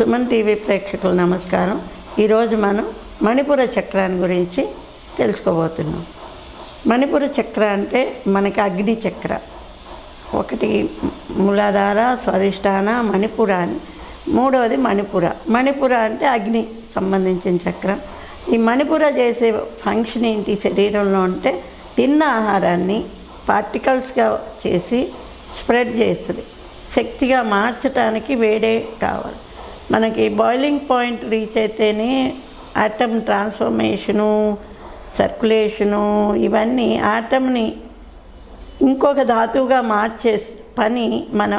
Suman TV ప్రేక్షకులు నమస్కారం ఈరోజు మనం మణిపుర చక్రాన్ని గురించి తెలుసుకోబోతున్నాం మణిపుర చక్ర అంటే మనకి అగ్ని చక్ర ఒకటి మూలాధార స్వాదిష్టాన మణిపుర అని మూడవది మణిపుర మణిపుర అంటే అగ్ని సంబంధించిన చక్రం ఈ మణిపుర చేసే ఫంక్షన్ ఏంటి శరీరంలో అంటే తిన్న ఆహారాన్ని పార్టికల్స్గా చేసి స్ప్రెడ్ చేస్తుంది శక్తిగా మార్చడానికి వేడే కావాలి మనకి బాయిలింగ్ పాయింట్ రీచ్ అయితేనే ఆటమ్ ట్రాన్స్ఫర్మేషను సర్క్యులేషను ఇవన్నీ ఆటమ్ని ఇంకొక ధాతువుగా మార్చే పని మన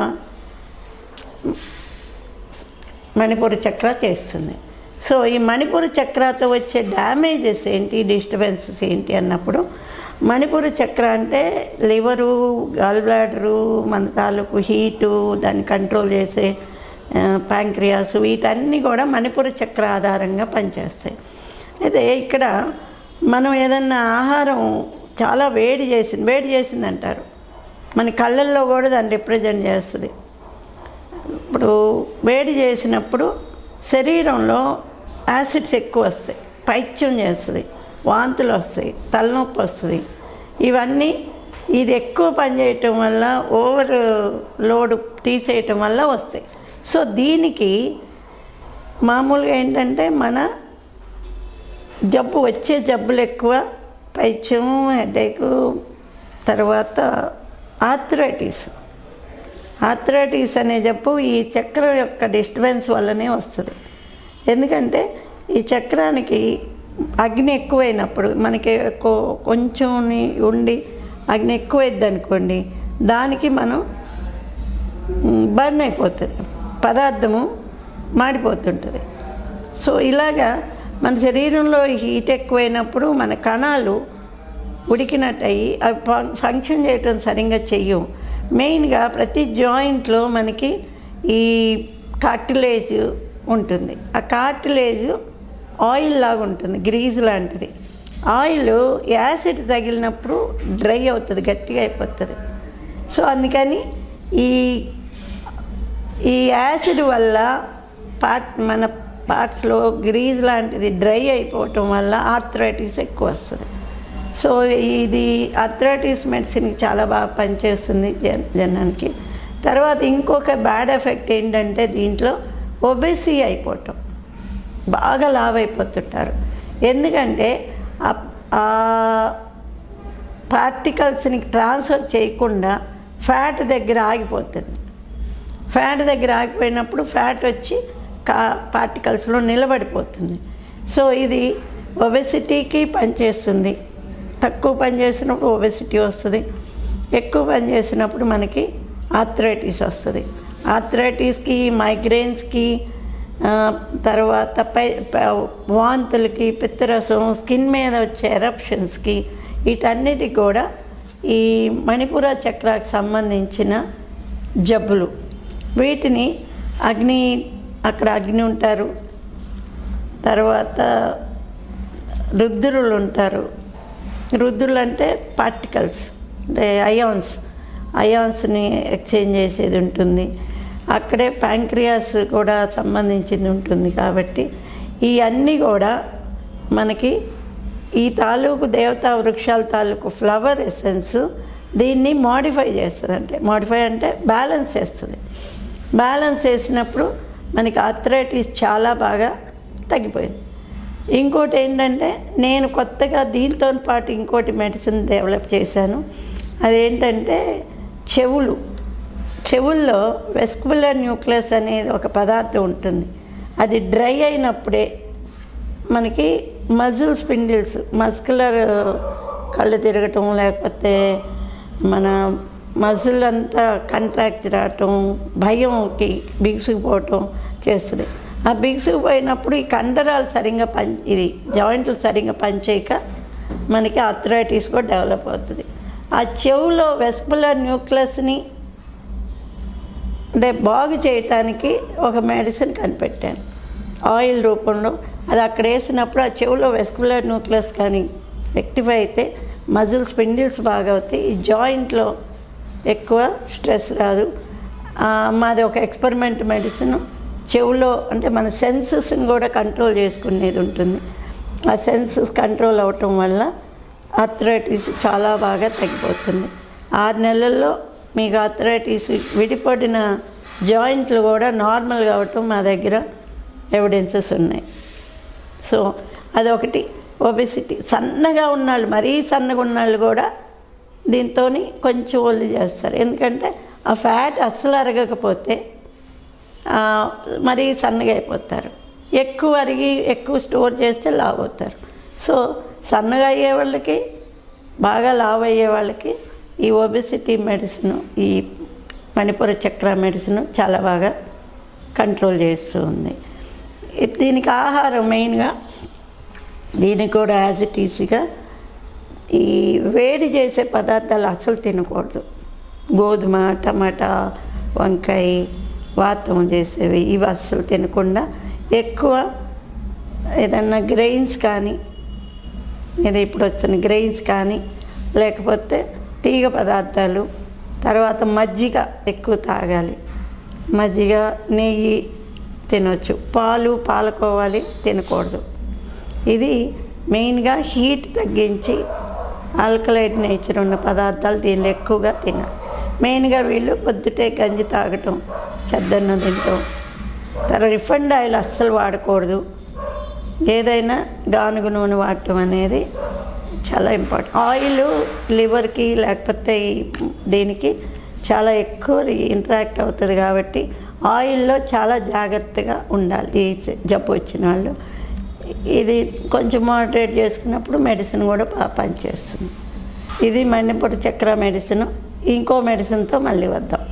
మణిపూర్ చక్ర చేస్తుంది సో ఈ మణిపూర్ చక్రతో వచ్చే డ్యామేజెస్ ఏంటి డిస్టర్బెన్సెస్ ఏంటి అన్నప్పుడు మణిపూర్ చక్ర అంటే లివరు గాల్ బ్లాడరు మన తాలూకు హీటు దాన్ని కంట్రోల్ చేసే ప్యాంక్రియాస్ వీటన్నీ కూడా మణిపూర్ చక్ర ఆధారంగా పనిచేస్తాయి అయితే ఇక్కడ మనం ఏదన్నా ఆహారం చాలా వేడి చేసింది వేడి చేసింది అంటారు మన కళ్ళల్లో కూడా దాన్ని రిప్రజెంట్ చేస్తుంది ఇప్పుడు వేడి చేసినప్పుడు శరీరంలో యాసిడ్స్ ఎక్కువ వస్తాయి పైత్యం చేస్తుంది వాంతులు వస్తాయి తలనొప్పి వస్తుంది ఇవన్నీ ఇది ఎక్కువ పనిచేయటం వల్ల ఓవర్ లోడ్ తీసేయటం వల్ల వస్తాయి సో దీనికి మామూలుగా ఏంటంటే మన జబ్బు వచ్చే జబ్బులు ఎక్కువ పైత్యం హెడేక్ తర్వాత ఆర్థరైటిస్ ఆర్థరైటిస్ అనే జబ్బు ఈ చక్రం యొక్క డిస్టర్బెన్స్ వల్లనే వస్తుంది ఎందుకంటే ఈ చక్రానికి అగ్ని ఎక్కువైనప్పుడు మనకి కొ- కొంచెం ఉండి అగ్ని ఎక్కువైద్ది అనుకోండి దానికి మనం బర్న్ అయిపోతుంది పదార్థము మాడిపోతుంటుంది సో ఇలాగా మన శరీరంలో హీట్ ఎక్కువైనప్పుడు మన కణాలు ఉడికినట్టు అయ్యి అవి ఫం- ఫంక్షన్ చేయటం సరిగ్గా చెయ్యం మెయిన్గా ప్రతి జాయింట్లో మనకి ఈ కార్టిలేజ్ ఉంటుంది ఆ కార్టిలేజ్ ఆయిల్ లాగా ఉంటుంది గ్రీజ్ లాంటిది ఆయిల్ యాసిడ్ తగిలినప్పుడు డ్రై అవుతుంది గట్టిగా అయిపోతుంది సో అందుకని ఈ ఈ యాసిడ్ వల్ల పార్ట్ మన పార్ట్స్లో గ్రీజ్ లాంటిది డ్రై అయిపోవటం వల్ల ఆర్థరైటిస్ ఎక్కువ వస్తుంది సో ఇది ఆర్థరైటిస్ మెడిసిన్కి చాలా బాగా పనిచేస్తుంది జన్ జనానికి తర్వాత ఇంకొక బ్యాడ్ ఎఫెక్ట్ ఏంటంటే దీంట్లో ఒబెసీ అయిపోవటం బాగా లావ్ అయిపోతుంటారు ఎందుకంటే ఆ- ఆ పార్టికల్స్ని ట్రాన్స్ఫర్ చేయకుండా ఫ్యాట్ దగ్గర ఆగిపోతుంది ఫ్యాట్ దగ్గర ఆగిపోయినప్పుడు ఫ్యాట్ వచ్చి కా పార్టికల్స్లో నిలబడిపోతుంది సో ఇది ఒబెసిటీకి పనిచేస్తుంది తక్కువ పని చేసినప్పుడు ఒబెసిటీ వస్తుంది ఎక్కువ పని చేసినప్పుడు మనకి ఆర్థరైటిస్ వస్తుంది ఆర్థరైటిస్కి మైగ్రేన్స్కి ఆ, తర్వాత పై ప- వాంతులకి పిత్తరసం స్కిన్ మీద వచ్చే ఎరప్షన్స్కి వీటన్నిటికి కూడా ఈ మణిపుర చక్రానికి సంబంధించిన జబ్బులు వీటిని అగ్ని అక్కడ అగ్ని ఉంటారు తర్వాత రుద్రులు ఉంటారు రుద్రులు అంటే పార్టికల్స్ అంటే అయాన్స్ అయాన్స్ని ఎక్స్చేంజ్ చేసేది ఉంటుంది అక్కడే ప్యాంక్రియాస్ కూడా సంబంధించింది ఉంటుంది కాబట్టి ఈ అన్నీ కూడా మనకి ఈ తాలూకు దేవతా వృక్షాల తాలూకు ఫ్లవర్ ఎసెన్స్ దీన్ని మాడిఫై చేస్తుంది అంటే మాడిఫై అంటే బ్యాలెన్స్ చేస్తుంది బ్యాలెన్స్ చేసినప్పుడు మనకి ఆర్థరైటిస్ చాలా బాగా తగ్గిపోయింది ఇంకోటి ఏంటంటే నేను కొత్తగా దీంతో పాటు ఇంకోటి మెడిసిన్ డెవలప్ చేశాను అదేంటంటే చెవులు చెవుల్లో వెస్కులర్ న్యూక్లియస్ అనేది ఒక పదార్థం ఉంటుంది అది డ్రై అయినప్పుడే మనకి మజిల్ స్పిండిల్స్ మస్కులర్ కళ్ళు తిరగటం లేకపోతే మన మజిల్ అంతా కంట్రాక్ట్ రావటం భయంకి బిగుసుకుపోవటం చేస్తుంది ఆ బిగుసుకుపోయినప్పుడు ఈ కండరాలు సరిగ్గా పని ఇది జాయింట్లు సరిగ్గా పనిచేయక మనకి ఆర్థరైటిస్ కూడా డెవలప్ అవుతుంది ఆ చెవులో వెస్కులర్ న్యూక్లియస్ని అంటే బాగు చేయటానికి ఒక మెడిసిన్ కనిపెట్టాను ఆయిల్ రూపంలో అది అక్కడ వేసినప్పుడు ఆ చెవులో వెస్కులర్ న్యూక్లియస్ కానీ రెక్టిఫై అయితే మజిల్ స్పిండిల్స్ బాగా అవుతాయి ఈ జాయింట్లో ఎక్కువ స్ట్రెస్ రాదు ఆ, మాది ఒక ఎక్స్పెరిమెంట్ మెడిసిన్ చెవులో అంటే మన సెన్సెస్ని కూడా కంట్రోల్ చేసుకునేది ఉంటుంది ఆ సెన్సెస్ కంట్రోల్ అవటం వల్ల ఆర్థరైటిస్ చాలా బాగా తగ్గిపోతుంది ఆరు నెలల్లో మీకు ఆర్థరైటిస్ విడిపడిన జాయింట్లు కూడా నార్మల్ కావటం మా దగ్గర ఎవిడెన్సెస్ ఉన్నాయి సో అదొకటి ఒబెసిటీ సన్నగా ఉన్నాళ్ళు మరీ సన్నగా ఉన్నాళ్ళు కూడా దీంతో కొంచెం ఒళ్ళు చేస్తారు ఎందుకంటే ఆ ఫ్యాట్ అస్సలు అరగకపోతే ఆ, మరీ సన్నగా అయిపోతారు ఎక్కువ అరిగి ఎక్కువ స్టోర్ చేస్తే లావ్ అవుతారు సో సన్నగా అయ్యే వాళ్ళకి బాగా లావ్ అయ్యే వాళ్ళకి ఈ ఒబెసిటీ మెడిసిన్ ఈ మణిపుర చక్ర మెడిసిన్ చాలా బాగా కంట్రోల్ చేస్తూ ఉంది ఇది- దీనికి ఆహారం మెయిన్గా దీనికి కూడా యాజ్ ఇట్ ఈజీగా ఈ వేడి చేసే పదార్థాలు అసలు తినకూడదు గోధుమ టమాటా వంకాయ వాతం చేసేవి ఇవి అస్సలు తినకుండా ఎక్కువ ఏదన్నా గ్రెయిన్స్ కానీ ఇది ఇప్పుడు వచ్చిన గ్రెయిన్స్ కానీ లేకపోతే తీగ పదార్థాలు తర్వాత మజ్జిగ ఎక్కువ తాగాలి మజ్జిగ నెయ్యి తినొచ్చు పాలు పాలకోవాలి తినకూడదు ఇది మెయిన్గా హీట్ తగ్గించి ఆల్కలైడ్ నేచర్ ఉన్న పదార్థాలు దీనిలో ఎక్కువగా తినాలి మెయిన్గా వీళ్ళు పొద్దుటే గంజి తాగటం చెద్దన్నం తినటం తర్వాత రిఫండ్ ఆయిల్ అస్సలు వాడకూడదు ఏదైనా గానుగ నూనె వాడటం అనేది చాలా ఇంపార్టెంట్ ఆయిల్ లివర్కి లేకపోతే ఈ దీనికి చాలా ఎక్కువ ఇంటరాక్ట్ అవుతుంది కాబట్టి ఆయిల్లో చాలా జాగ్రత్తగా ఉండాలి ఈ జబ్బు వచ్చిన వాళ్ళు ఇది కొంచెం మోడరేట్ చేసుకున్నప్పుడు మెడిసిన్ కూడా బాగా పనిచేస్తుంది ఇది మణిపూర్ చక్ర మెడిసిన్ ఇంకో మెడిసిన్తో మళ్ళీ వద్దాం